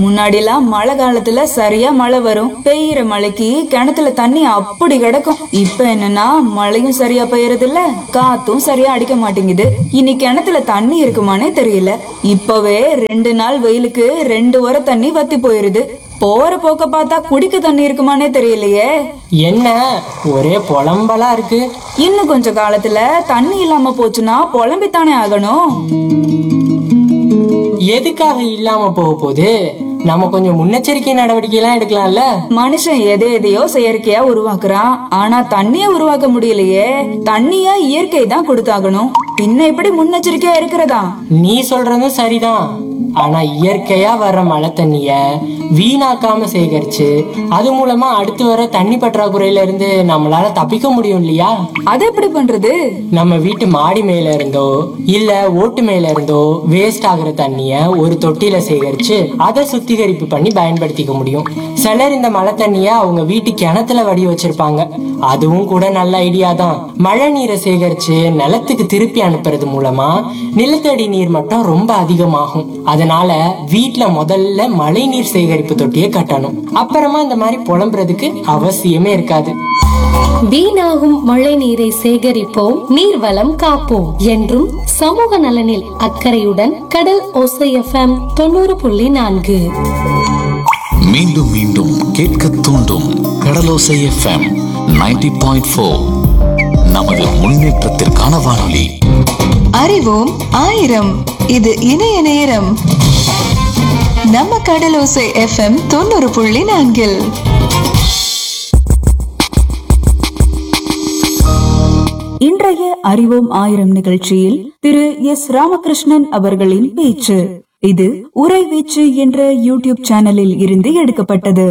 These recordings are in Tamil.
முன்னாடிலாம் மழை காலத்துல சரியா மழை வரும் பெய்யற மழைக்கு கிணத்துல தண்ணி அப்படி கிடக்கும் இப்ப என்னன்னா மழையும் சரியா பெய்யறது இல்ல காத்தும் சரியா அடிக்க மாட்டேங்குது இனி கிணத்துல தண்ணி இருக்குமானே தெரியல இப்பவே ரெண்டு நாள் வெயிலுக்கு ரெண்டு வர தண்ணி வத்தி போயிருது போற போக்க பார்த்தா குடிக்க தண்ணி இருக்குமானே தெரியலையே என்ன ஒரே புலம்பலா இருக்கு இன்னும் கொஞ்ச காலத்துல தண்ணி இல்லாம போச்சுன்னா புலம்பித்தானே ஆகணும் எதுக்காக இல்லாம போக போகுது நம்ம கொஞ்சம் முன்னெச்சரிக்கை நடவடிக்கை எல்லாம் எடுக்கலாம்ல மனுஷன் எதை எதையோ செயற்கையா உருவாக்குறான் ஆனா தண்ணிய உருவாக்க முடியலையே தண்ணிய இயற்கை தான் கொடுத்தாகணும் பின்ன எப்படி முன்னெச்சரிக்கையா இருக்கிறதா நீ சொல்றதும் சரிதான் ஆனா இயற்கையா வர்ற மழை தண்ணிய வீணாக்காம சேகரிச்சு அது மூலமா அடுத்து வர தண்ணி பற்றாக்குறையில இருந்து நம்மளால தப்பிக்க முடியும் இல்லையா அது எப்படி பண்றது நம்ம வீட்டு மாடி மேல இருந்தோ இல்ல ஓட்டு மேல இருந்தோ வேஸ்ட் ஆகுற தண்ணிய ஒரு தொட்டியில சேகரிச்சு அதை சுத்திகரிப்பு பண்ணி பயன்படுத்திக்க முடியும் சிலர் இந்த மழை தண்ணிய அவங்க வீட்டு கிணத்துல வடி வச்சிருப்பாங்க அதுவும் கூட நல்ல ஐடியா தான் மழை நீரை சேகரிச்சு நிலத்துக்கு திருப்பி அனுப்புறது மூலமா நிலத்தடி நீர் மட்டம் ரொம்ப அதிகமாகும் அதனால வீட்ல முதல்ல மழை நீர் சேகரிப்பு தொட்டியை கட்டணும் அப்புறமா இந்த மாதிரி புலம்புறதுக்கு அவசியமே இருக்காது வீணாகும் மழை நீரை சேகரிப்போம் நீர்வளம் காப்போம் என்றும் சமூக நலனில் அக்கறையுடன் கடல் ஓசை எஃப்எம் தொண்ணூறு புள்ளி நான்கு மீண்டும் மீண்டும் கேட்க தூண்டும் கடலோசை எஃப்எம் 90.4 பாயிண்ட் ஃபோர் நமது முன்னேற்றத்திற்கான வானொலி அறிவோம் ஆயிரம் இது இணைய நேரம் நம்ம கடலோசை எஃப்எம் தொண்ணூறு புள்ளி நான்கில் இன்றைய அறிவோம் ஆயிரம் நிகழ்ச்சியில் திரு எஸ் ராமகிருஷ்ணன் அவர்களின் பேச்சு இது உரை வீச்சு என்ற யூடியூப் சேனலில் இருந்து எடுக்கப்பட்டது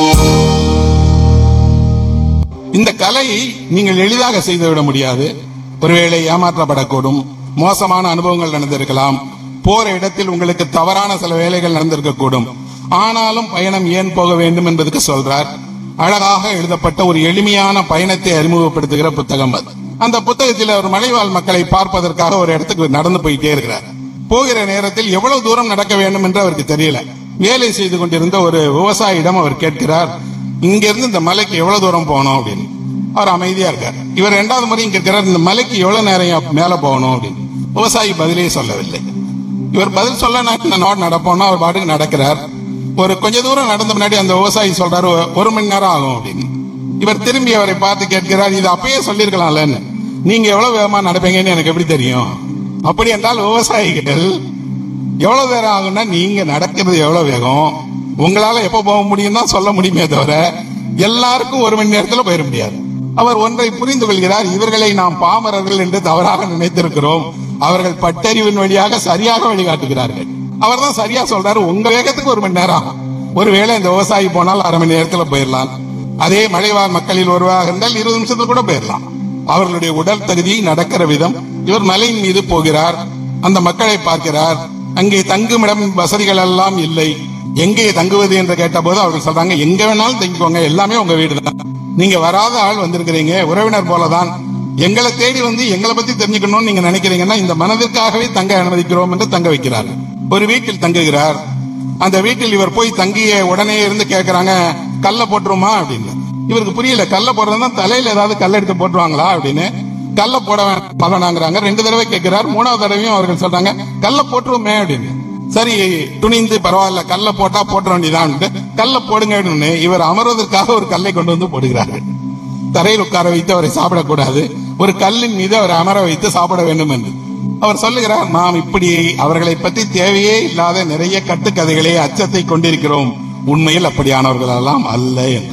இந்த கலையை நீங்கள் எளிதாக செய்துவிட முடியாது ஒருவேளை ஏமாற்றப்படக்கூடும் மோசமான அனுபவங்கள் நடந்திருக்கலாம் போற இடத்தில் உங்களுக்கு தவறான சில வேலைகள் நடந்திருக்கக்கூடும் ஆனாலும் பயணம் ஏன் போக வேண்டும் என்பதற்கு சொல்றார் அழகாக எழுதப்பட்ட ஒரு எளிமையான பயணத்தை அறிமுகப்படுத்துகிற புத்தகம் அது அந்த புத்தகத்தில் அவர் மலைவாழ் மக்களை பார்ப்பதற்காக ஒரு இடத்துக்கு நடந்து போயிட்டே இருக்கிறார் போகிற நேரத்தில் எவ்வளவு தூரம் நடக்க வேண்டும் என்று அவருக்கு தெரியல வேலை செய்து கொண்டிருந்த ஒரு விவசாயியிடம் அவர் கேட்கிறார் இங்கிருந்து இந்த மலைக்கு எவ்வளவு தூரம் போகணும் அப்படின்னு அவர் அமைதியா இருக்கார் இவர் இரண்டாவது முறையும் கேட்கிறார் இந்த மலைக்கு எவ்வளவு நேரம் மேல போகணும் அப்படின்னு விவசாயி பதிலே சொல்லவில்லை இவர் பதில் சொல்ல நான் நாடு நடப்போம்னா அவர் பாட்டுக்கு நடக்கிறார் ஒரு கொஞ்ச தூரம் நடந்த முன்னாடி அந்த விவசாயி சொல்றாரு "ஒ- ஒரு மணி நேரம் ஆகும் அப்படின்னு இவர் திரும்பி அவரை பார்த்து கேட்கிறார் இது அப்பயே சொல்லியிருக்கலாம்லன்னு நீங்க எவ்வளவு வேகமா நடப்பீங்கன்னு எனக்கு எப்படி தெரியும் அப்படி என்றால் விவசாயிகள் எவ்வளவு நேரம் ஆகும்னா நீங்க நடக்கிறது எவ்வளவு வேகம் உங்களால எப்ப போக முடியும் தான் சொல்ல முடியுமே தவிர எல்லாருக்கும் ஒரு மணி நேரத்துல போயிட முடியாது அவர் ஒன்றை புரிந்து கொள்கிறார் இவர்களை நாம் பாமரர்கள் என்று தவறாக நினைத்திருக்கிறோம் அவர்கள் பட்டறிவின் வழியாக சரியாக வழிகாட்டுகிறார்கள் அவர் தான் சரியா சொல்றாரு உங்க வேகத்துக்கு ஒரு மணி நேரம் ஆகும் ஒருவேளை இந்த விவசாயி போனால் அரை மணி நேரத்துல போயிடலாம் அதே மலைவாழ் மக்களில் ஒருவராக இருந்தால் இருபது நிமிஷத்துல கூட போயிடலாம் அவர்களுடைய உடல் தகுதி நடக்கிற விதம் இவர் மலையின் மீது போகிறார் அந்த மக்களை பார்க்கிறார் அங்கே தங்குமிடம் வசதிகள் எல்லாம் இல்லை எங்கே தங்குவது என்று கேட்டபோது அவர்கள் சொல்றாங்க எங்க வேணாலும் தங்கிக்கோங்க எல்லாமே உங்க வீடு தான் நீங்க வராத ஆள் வந்திருக்கிறீங்க உறவினர் போலதான் எங்களை தேடி வந்து எங்களை பத்தி தெரிஞ்சுக்கணும்னு நீங்க நினைக்கிறீங்கன்னா இந்த மனதிற்காகவே தங்க அனுமதிக்கிறோம் என்று தங்க வைக்கிறார் ஒரு வீட்டில் தங்குகிறார் அந்த வீட்டில் இவர் போய் தங்கிய உடனே இருந்து கேக்குறாங்க கல்ல போட்டுருமா அப்படின்னு இவருக்கு புரியல கல்ல போடுறதுனா தலையில ஏதாவது கல்ல எடுத்து போட்டுருவாங்களா அப்படின்னு கல்ல போட பலனாங்கிறாங்க ரெண்டு தடவை கேட்கிறார் மூணாவது தடவையும் அவர்கள் சொல்றாங்க கல்ல போட்டுருவோமே அப்படின்னு சரி துணிந்து பரவாயில்ல கல்ல போட்டா போட்டுற வேண்டியதான் கல்ல போடுங்க அப்படின்னு இவர் அமர்வதற்காக ஒரு கல்லை கொண்டு வந்து போடுகிறார்கள் தரையில் உட்கார வைத்து அவரை சாப்பிடக்கூடாது ஒரு கல்லின் மீது அவரை அமர வைத்து சாப்பிட வேண்டும் என்று அவர் சொல்லுகிறார் நாம் இப்படி அவர்களை பற்றி தேவையே இல்லாத நிறைய கட்டுக்கதைகளே அச்சத்தை கொண்டிருக்கிறோம் உண்மையில் அப்படியானவர்கள் எல்லாம் அல்ல என்று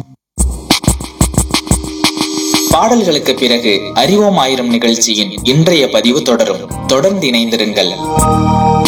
பாடல்களுக்கு பிறகு அறிவோம் ஆயிரம் நிகழ்ச்சியின் இன்றைய பதிவு தொடரும் தொடர்ந்து இணைந்திருங்கள்